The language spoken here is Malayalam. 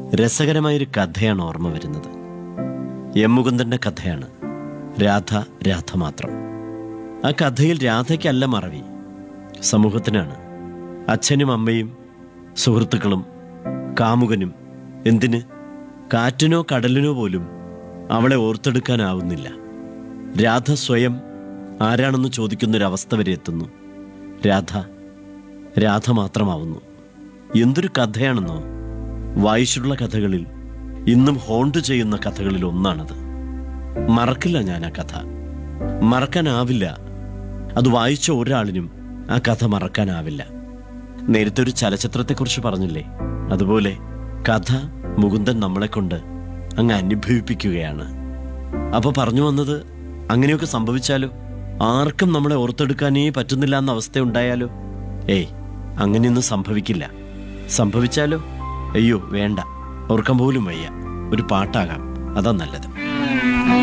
രസകരമായൊരു കഥയാണ് ഓർമ്മ വരുന്നത് എം മുകുന്ദൻ്റെ കഥയാണ് രാധ രാധ മാത്രം ആ കഥയിൽ രാധയ്ക്കല്ല മറവി സമൂഹത്തിനാണ് അച്ഛനും അമ്മയും സുഹൃത്തുക്കളും കാമുകനും എന്തിന് കാറ്റിനോ കടലിനോ പോലും അവളെ ഓർത്തെടുക്കാനാവുന്നില്ല രാധ സ്വയം ആരാണെന്ന് ചോദിക്കുന്നൊരവസ്ഥ വരെ എത്തുന്നു രാധ രാധ മാത്രമാവുന്നു എന്തൊരു കഥയാണെന്നോ വായിച്ചിട്ടുള്ള കഥകളിൽ ഇന്നും ഹോണ്ട് ചെയ്യുന്ന കഥകളിൽ ഒന്നാണത് മറക്കില്ല ഞാൻ ആ കഥ മറക്കാനാവില്ല അത് വായിച്ച ഒരാളിനും ആ കഥ മറക്കാനാവില്ല നേരത്തെ ഒരു ചലച്ചിത്രത്തെക്കുറിച്ച് പറഞ്ഞില്ലേ അതുപോലെ കഥ മുകുന്ദൻ നമ്മളെ കൊണ്ട് അങ്ങ് അനുഭവിപ്പിക്കുകയാണ് അപ്പൊ പറഞ്ഞു വന്നത് അങ്ങനെയൊക്കെ സംഭവിച്ചാലോ ആർക്കും നമ്മളെ ഓർത്തെടുക്കാനേ പറ്റുന്നില്ല എന്ന അവസ്ഥ ഉണ്ടായാലോ ഏയ് അങ്ങനെയൊന്നും സംഭവിക്കില്ല സംഭവിച്ചാലോ അയ്യോ വേണ്ട ഓർക്കാൻ പോലും വയ്യ ഒരു പാട്ടാകാം അതാ നല്ലത്